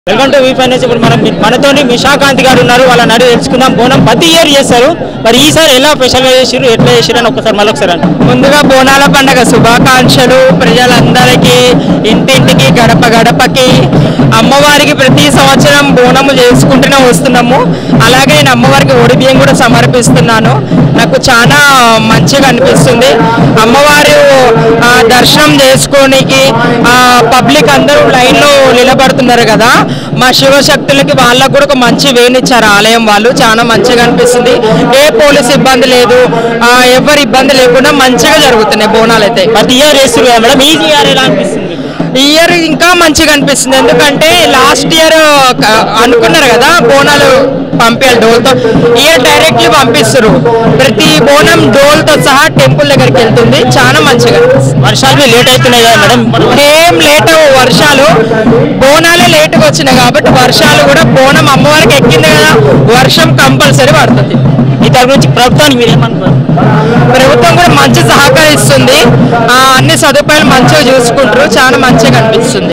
Welcome to we finance ఇప్పుడు మనం మనతోని మిషాకాంత్ గారు ఉన్నారు వాళ్ళ నడి తెలుసుకుందాం బోనం ప్రతి ఇయర్ చేస్తారు మరి ఈసారి ఎలా స్పెషల్గా చేసిరు ఎట్లా చేసిరు అని ఒకసారి మళ్ళీ ఒకసారి అండి ముందుగా బోనాల పండగ శుభాకాంక్షలు ప్రజలందరికీ ఇంటింటికి గడప గడపకి అమ్మవారికి ప్రతి సంవత్సరం బోనము చేసుకుంటూనే వస్తున్నాము అలాగే నేను అమ్మవారికి ఒడి బియ్యం కూడా సమర్పిస్తున్నాను నాకు చాలా మంచిగా అనిపిస్తుంది అమ్మవారు ఆ, దర్శనం చేసుకోనికి పబ్లిక్ అందరూ లైన్లో నిలబడుతున్నారు కదా మా శివశక్తులకి వాళ్ళకు కూడా ఒక మంచి వేనిచ్చారు ఆలయం వాళ్ళు చాలా మంచిగా అనిపిస్తుంది ఏ పోలీస్ ఇబ్బంది లేదు ఆ, ఎవరి ఇబ్బంది లేకుండా మంచిగా జరుగుతున్నాయి బోనాలు అయితే ప్రతి ఇయర్ చేస్తారు కదా మేడం ఈ ఇయర్ ఎలా అనిపిస్తుంది మీకు? ఈ ఇయర్ ఇంకా మంచిగా అనిపిస్తుంది ఎందుకంటే లాస్ట్ ఇయర్ అనుకున్నారు కదా బోనాలు పంపించాలి డోల్తో ఇయర్ డైరెక్ట్లీ పంపిస్తారు ప్రతి బోనం డోల్తో సహా టెంపుల్ దగ్గరికి వెళ్తుంది చాలా మంచిగా అనిపిస్తుంది. వర్షాలు లేట్ అవుతున్నాయి కదా మేడం ఏం లేట్ అవ్వవు వర్షాలు బోనాలే లేట్గా వచ్చినాయి కాబట్టి వర్షాలు కూడా బోనం అమ్మవారికి ఎక్కింది కదా వర్షం కంపల్సరీ పడుతుంది ఈ తరపు నుంచి ప్రభుత్వానికి మీరు ఏమనుకోరు ప్రభుత్వం కూడా మంచి సహకరిస్తుంది ఆ, అన్ని సదుపాయాలు మంచిగా చూసుకుంటారు చాలా మంచిగా అనిపిస్తుంది